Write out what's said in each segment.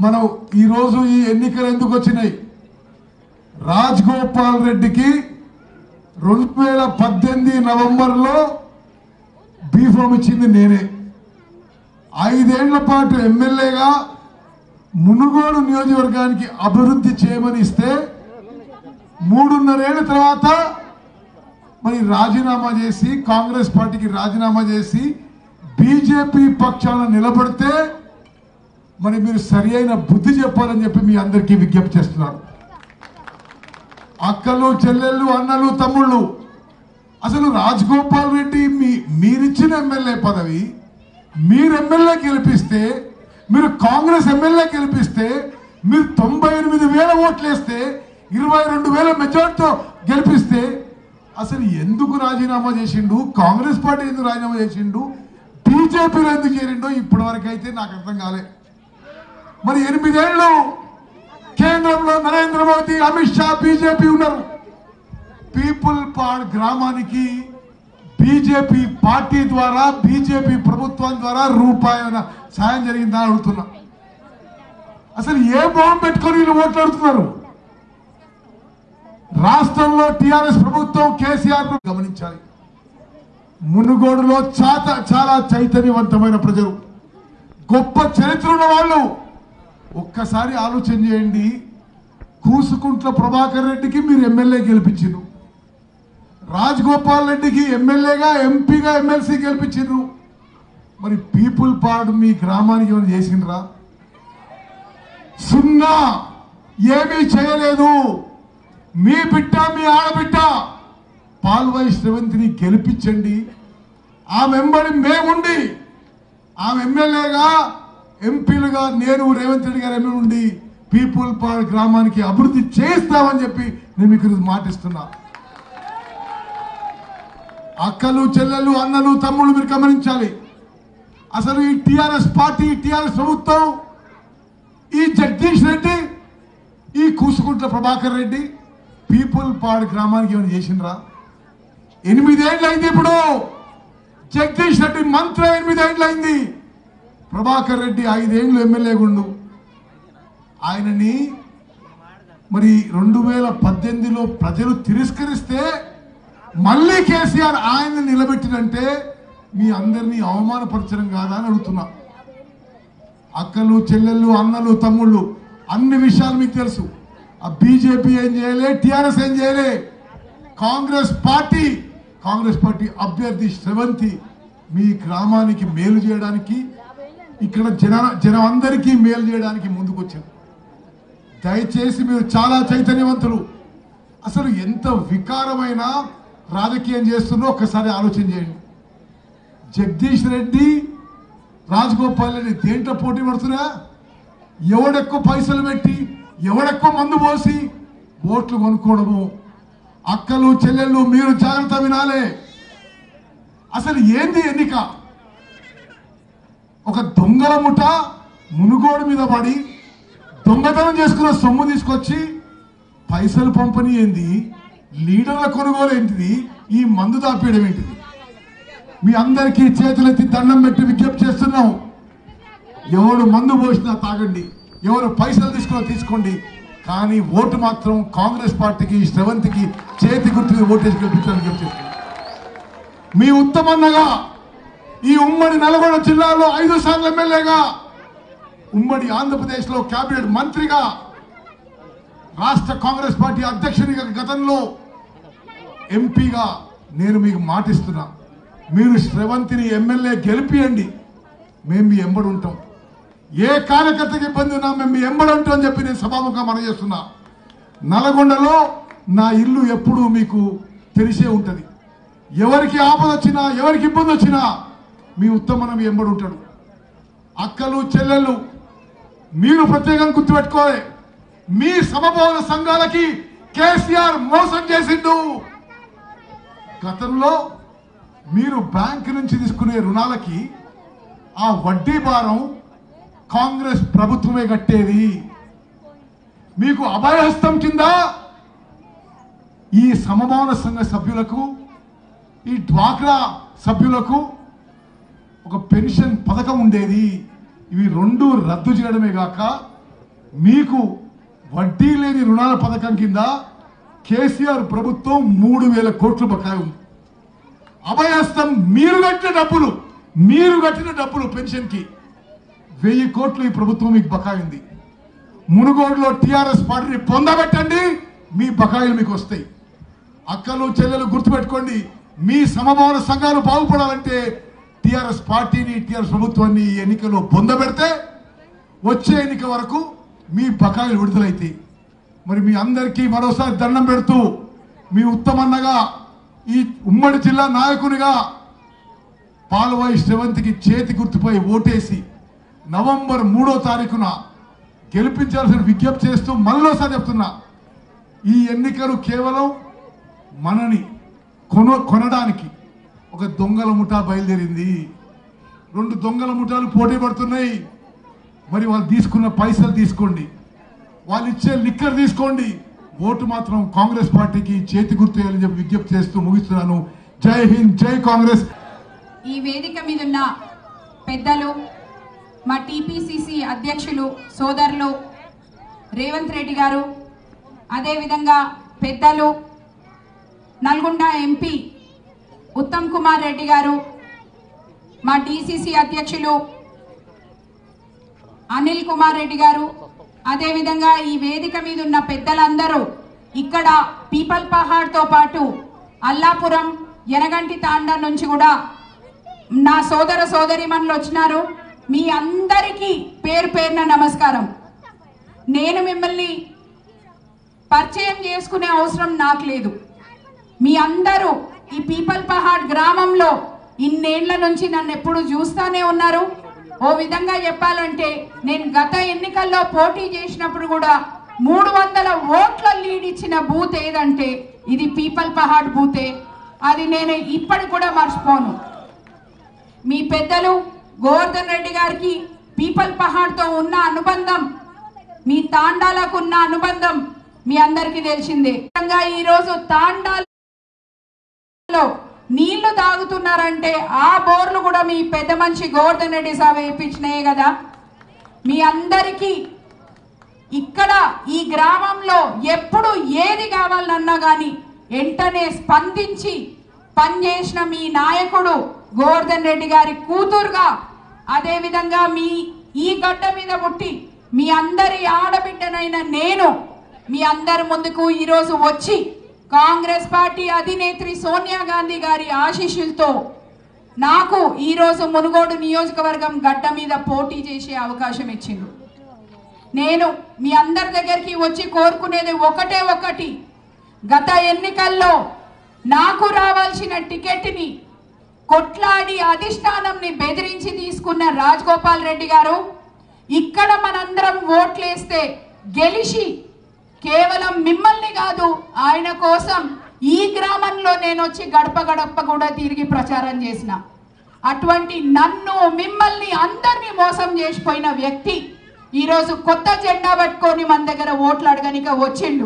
మనం ఈరోజు ఈ ఎన్నికలు ఎందుకు వచ్చినాయి రాజ్ గోపాల్ రెడ్డికి రెండు వేల పద్దెనిమిది నవంబర్లో బీఫామ్ ఇచ్చింది నేనే ఐదేళ్ల పాటు ఎమ్మెల్యేగా మునుగోడు నియోజకవర్గానికి అభివృద్ధి చేయమని ఇస్తే మూడున్నరేళ్ల తర్వాత మరి రాజీనామా చేసి కాంగ్రెస్ పార్టీకి రాజీనామా చేసి బీజేపీ పక్షాన నిలబడితే మరి మీరు సరి అయిన బుద్ధి చెప్పాలని చెప్పి మీ అందరికీ విజ్ఞప్తి చేస్తున్నారు అక్కలు చెల్లెళ్ళు అన్నలు తమ్ముళ్ళు అసలు రాజగోపాల్ రెడ్డి మీ మీరిచ్చిన ఎమ్మెల్యే పదవి మీరు ఎమ్మెల్యే గెలిపిస్తే మీరు కాంగ్రెస్ ఎమ్మెల్యే గెలిపిస్తే మీరు తొంభై ఎనిమిది వేల ఓట్లు వేస్తే ఇరవై రెండు వేల మెజార్టీతో గెలిపిస్తే అసలు ఎందుకు రాజీనామా చేసిండు కాంగ్రెస్ పార్టీ ఎందుకు రాజీనామా చేసిండు బీజేపీలో ఎందుకు చేరిండో ఇప్పటి వరకు అయితే నాకు అర్థం కాలే మరి ఎనిమిదేళ్ళు కేంద్రంలో నరేంద్ర మోదీ అమిత్ షా బీజేపీ ఉన్నారు పీపుల్ పాడ్ గ్రామానికి బీజేపీ పార్టీ ద్వారా బీజేపీ ప్రభుత్వం ద్వారా రూపాయల సాయం జరిగిందా అని అడుగుతున్నా అసలు ఏ బాంబు పెట్టుకొని వీళ్ళు ఓట్లాడుతున్నారు రాష్ట్రంలో టిఆర్ఎస్ ప్రభుత్వం కేసీఆర్ ను గమనించాలి మునుగోడులో చాత చాలా చైతన్యవంతమైన ప్రజలు గొప్ప చరిత్ర ఉన్న వాళ్ళు ఒక్కసారి ఆలోచన చేయండి కూసుకుంట్ల ప్రభాకర్ రెడ్డికి మీరు ఎమ్మెల్యే గెలిపించారు రాజగోపాల్ రెడ్డికి ఎమ్మెల్యేగా ఎంపీగా ఎమ్మెల్సీ గెలిపించారు మరి పీపుల్ పార్ట్ మీ గ్రామానికి ఏమైనా చేసిండ్రా సున్నా ఏమీ చేయలేదు మీ బిడ్డ మీ ఆడబిడ్డ పాల్వాయి శ్రవంతిని గెలిపించండి ఆ వెంబడి మేముండి ఆమె ఎమ్మెల్యేగా ఎంపీలుగా నేను రేవంత్ రెడ్డి గారు ఎమ్మెల్యే ఉండి పీపుల్ పార్క్ గ్రామానికి అభివృద్ధి చేస్తామని చెప్పి నేను మీకు ఈరోజు మాటిస్తున్నా అక్కలు చెల్లెలు అన్నలు తమ్ముళ్ళు మీరు గమనించాలి అసలు ఈ టిఆర్ఎస్ పార్టీ టిఆర్ఎస్ ప్రభుత్వం ఈ జగదీష్ రెడ్డి ఈ కూసుకుంట్ల ప్రభాకర్ రెడ్డి పీపుల్ పాడ్ గ్రామానికి ఏమైనా చేసిండ్రా ఎనిమిదేళ్ళు అయింది ఇప్పుడు జగదీష్ రెడ్డి మంత్రి ఎనిమిదేళ్ళు అయింది ప్రభాకర్ రెడ్డి ఐదేళ్ళు ఎమ్మెల్యే గుండు ఆయనని మరి రెండు వేల పద్దెనిమిదిలో ప్రజలు తిరస్కరిస్తే మళ్ళీ కేసీఆర్ ఆయన నిలబెట్టినంటే మీ అందరినీ అవమానపరచడం కాదా అని అడుగుతున్నా అక్కలు చెల్లెళ్ళు అన్నలు తమ్ముళ్ళు అన్ని విషయాలు మీకు తెలుసు ఆ బీజేపీ ఏం చేయలే టిఆర్ఎస్ ఏం చేయలే కాంగ్రెస్ పార్టీ కాంగ్రెస్ పార్టీ అభ్యర్థి శ్రవంతి మీ గ్రామానికి మేలు చేయడానికి ఇక్కడ జన జనం అందరికీ మేలు చేయడానికి ముందుకు వచ్చారు దయచేసి మీరు చాలా చైతన్యవంతులు అసలు ఎంత వికారమైన రాజకీయం చేస్తుందో ఒక్కసారి ఆలోచన చేయండి జగదీష్ రెడ్డి రాజగోపాల్ రెడ్డి దేంట్లో పోటీ పడుతున్నా ఎవడెక్కువ పైసలు పెట్టి ఎవడెక్కువ మందు పోసి ఓట్లు కొనుక్కోవడము అక్కలు చెల్లెళ్ళు మీరు జాగ్రత్త వినాలే అసలు ఏంది ఎన్నిక ఒక దొంగల ముఠ మునుగోడు మీద పడి దొంగతనం చేసుకున్న సొమ్ము తీసుకొచ్చి పైసలు పంపిణీ ఏంది లీడర్ల కొనుగోలు ఏంటిది ఈ మందు దాపేయడం ఏంటిది మీ అందరికీ చేతులెత్తి దండం పెట్టి విజ్ఞప్తి చేస్తున్నాం ఎవరు మందు పోసినా తాగండి ఎవరు పైసలు తీసుకున్నా తీసుకోండి కానీ ఓటు మాత్రం కాంగ్రెస్ పార్టీకి శ్రవంతికి చేతి గుర్తుకి ఓటేసి గెలిపించాలని విజ్ఞప్తి చేస్తున్నాం మీ ఉత్తమన్నగా ఈ ఉమ్మడి నల్గొండ జిల్లాలో ఐదు సార్లు ఎమ్మెల్యేగా ఉమ్మడి ఆంధ్రప్రదేశ్లో కేబినెట్ మంత్రిగా రాష్ట్ర కాంగ్రెస్ పార్టీ అధ్యక్షునిగా గతంలో ఎంపీగా నేను మీకు మాటిస్తున్నా మీరు శ్రవంతిని ఎమ్మెల్యే గెలిపియండి మేము మీ ఎంబడి ఉంటాం ఏ కార్యకర్తకి ఇబ్బంది ఉన్నా మేము మీ ఎంబడి ఉంటాం అని చెప్పి నేను సభాముఖంగా మనం చేస్తున్నా నల్గొండలో నా ఇల్లు ఎప్పుడూ మీకు తెలిసే ఉంటుంది ఎవరికి ఆపద వచ్చినా ఎవరికి ఇబ్బంది వచ్చినా మీ ఉత్తమన మీ ఎంబడి ఉంటాడు అక్కలు చెల్లెళ్ళు మీరు ప్రత్యేకంగా గుర్తుపెట్టుకోవాలి మీ సమభవన సంఘాలకి కేసీఆర్ మోసం చేసిండు గతంలో మీరు బ్యాంక్ నుంచి తీసుకునే రుణాలకి ఆ వడ్డీ భారం కాంగ్రెస్ ప్రభుత్వమే కట్టేది మీకు అభయహస్తం కింద ఈ సమభవన సంఘ సభ్యులకు ఈ డ్వాక్రా సభ్యులకు ఒక పెన్షన్ పథకం ఉండేది ఇవి రెండు రద్దు చేయడమే గాక మీకు వడ్డీ లేని రుణాల పథకం కింద కేసీఆర్ ప్రభుత్వం మూడు వేల కోట్లు బకాయి ఉంది అభయస్తం మీరు కట్టిన డబ్బులు మీరు కట్టిన డబ్బులు పెన్షన్ కి వెయ్యి కోట్లు ఈ ప్రభుత్వం మీకు బకాయి ఉంది మునుగోడులో టిఆర్ఎస్ పార్టీని పొందబెట్టండి మీ బకాయిలు మీకు వస్తాయి అక్కలు చెల్లెలు గుర్తుపెట్టుకోండి మీ సమభావన సంఘాలు బాగుపడాలంటే టిఆర్ఎస్ పార్టీని టిఆర్ఎస్ ప్రభుత్వాన్ని ఈ ఎన్నికల్లో పొందబెడితే వచ్చే ఎన్నిక వరకు మీ బకాయిలు విడుదలైతాయి మరి మీ అందరికీ మరోసారి దండం పెడుతూ మీ ఉత్తమన్నగా ఈ ఉమ్మడి జిల్లా నాయకునిగా పాల్వాయి శ్రవంతికి చేతి గుర్తుపై ఓటేసి నవంబర్ మూడో తారీఖున గెలిపించాల్సిన విజ్ఞప్తి చేస్తూ మళ్ళోసారి చెప్తున్నా ఈ ఎన్నికలు కేవలం మనని కొన కొనడానికి ఒక దొంగల ముఠా బయలుదేరింది రెండు దొంగల ముఠాలు పోటీ పడుతున్నాయి మరి వాళ్ళు తీసుకున్న పైసలు తీసుకోండి వాళ్ళు ఇచ్చే లిక్కర్ తీసుకోండి ఓటు మాత్రం కాంగ్రెస్ పార్టీకి చేతి గుర్తు వేయాలని చెప్పి విజ్ఞప్తి చేస్తూ ముగిస్తున్నాను జై హింద్ జై కాంగ్రెస్ ఈ వేదిక మీద ఉన్న పెద్దలు మా టీపీసీసీ అధ్యక్షులు సోదరులు రేవంత్ రెడ్డి గారు అదేవిధంగా పెద్దలు నల్గొండ ఎంపీ ఉత్తమ్ కుమార్ రెడ్డి గారు మా డీసీసీ అధ్యక్షులు అనిల్ కుమార్ రెడ్డి గారు అదేవిధంగా ఈ వేదిక మీద ఉన్న పెద్దలందరూ ఇక్కడ పీపల్ పహాడ్తో పాటు అల్లాపురం యనగంటి తాండా నుంచి కూడా నా సోదర సోదరిమణులు వచ్చినారు మీ అందరికీ పేరు పేరున నమస్కారం నేను మిమ్మల్ని పరిచయం చేసుకునే అవసరం నాకు లేదు మీ అందరూ ఈ పీపల్ పహాడ్ గ్రామంలో ఇన్నేళ్ల నుంచి నన్ను ఎప్పుడు చూస్తానే ఉన్నారు ఓ విధంగా చెప్పాలంటే నేను గత ఎన్నికల్లో పోటీ చేసినప్పుడు కూడా మూడు వందల ఓట్ల లీడ్ ఇచ్చిన బూత్ ఏదంటే ఇది పీపల్ పహాడ్ బూతే అది నేను ఇప్పటికి కూడా మర్చిపోను మీ పెద్దలు గోవర్ధన్ రెడ్డి గారికి పీపల్ పహాడ్తో ఉన్న అనుబంధం మీ తాండాలకు ఉన్న అనుబంధం మీ అందరికీ తెలిసిందే ముఖ్యంగా ఈరోజు తాండాలో నీళ్లు తాగుతున్నారంటే ఆ బోర్లు కూడా మీ పెద్ద మనిషి గోవర్ధన్ రెడ్డి సాబ్ వేయించినాయే కదా మీ అందరికీ ఇక్కడ ఈ గ్రామంలో ఎప్పుడు ఏది కావాలన్నా కానీ వెంటనే స్పందించి పనిచేసిన మీ నాయకుడు గోవర్ధన్ రెడ్డి గారి కూతురుగా అదేవిధంగా మీ ఈ గడ్డ మీద పుట్టి మీ అందరి ఆడబిడ్డనైన నేను మీ అందరి ముందుకు ఈరోజు వచ్చి కాంగ్రెస్ పార్టీ అధినేత్రి సోనియా గాంధీ గారి ఆశీస్సులతో నాకు ఈరోజు మునుగోడు నియోజకవర్గం గడ్డ మీద పోటీ చేసే అవకాశం ఇచ్చిండు నేను మీ అందరి దగ్గరికి వచ్చి కోరుకునేది ఒకటే ఒకటి గత ఎన్నికల్లో నాకు రావాల్సిన టికెట్ని కొట్లాడి అధిష్టానంని బెదిరించి తీసుకున్న రాజగోపాల్ రెడ్డి గారు ఇక్కడ మనందరం ఓట్లేస్తే గెలిచి కేవలం మిమ్మల్ని కాదు ఆయన కోసం ఈ గ్రామంలో నేను వచ్చి గడప గడప కూడా తిరిగి ప్రచారం చేసిన అటువంటి నన్ను మిమ్మల్ని అందరినీ మోసం చేసిపోయిన వ్యక్తి ఈరోజు కొత్త జెండా పట్టుకొని మన దగ్గర ఓట్లు అడగనిక వచ్చిండు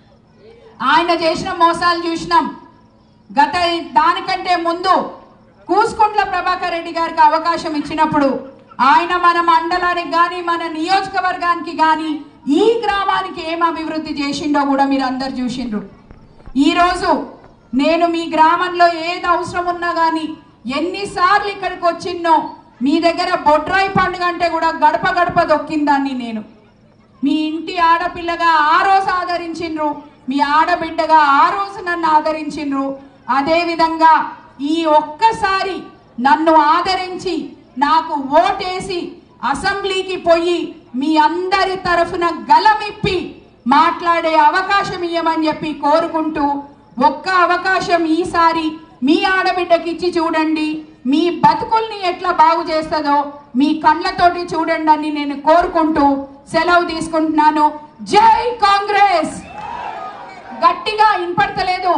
ఆయన చేసిన మోసాలు చూసినాం గత దానికంటే ముందు కూసుకుంట్ల ప్రభాకర్ రెడ్డి గారికి అవకాశం ఇచ్చినప్పుడు ఆయన మన మండలానికి కానీ మన నియోజకవర్గానికి కానీ ఈ గ్రామానికి ఏం అభివృద్ధి చేసిండో కూడా మీరు అందరు చూసిండ్రు ఈరోజు నేను మీ గ్రామంలో ఏది అవసరం ఉన్నా కానీ ఎన్నిసార్లు ఇక్కడికి వచ్చిన్నో మీ దగ్గర బొడ్రాయి పండుగ అంటే కూడా గడప గడప దొక్కిందాన్ని నేను మీ ఇంటి ఆడపిల్లగా ఆ రోజు ఆదరించిండ్రు మీ ఆడబిడ్డగా ఆ రోజు నన్ను ఆదరించిండ్రు అదే విధంగా ఈ ఒక్కసారి నన్ను ఆదరించి నాకు ఓటేసి అసెంబ్లీకి పోయి మీ అందరి తరఫున గలమిప్పి మాట్లాడే అవకాశం ఇవ్వమని చెప్పి కోరుకుంటూ ఒక్క అవకాశం ఈసారి మీ ఆడబిడ్డకి ఇచ్చి చూడండి మీ బతుకుల్ని ఎట్లా బాగు చేస్తుందో మీ కళ్ళతోటి చూడండి అని నేను కోరుకుంటూ సెలవు తీసుకుంటున్నాను జై కాంగ్రెస్ గట్టిగా వినపడతలేదు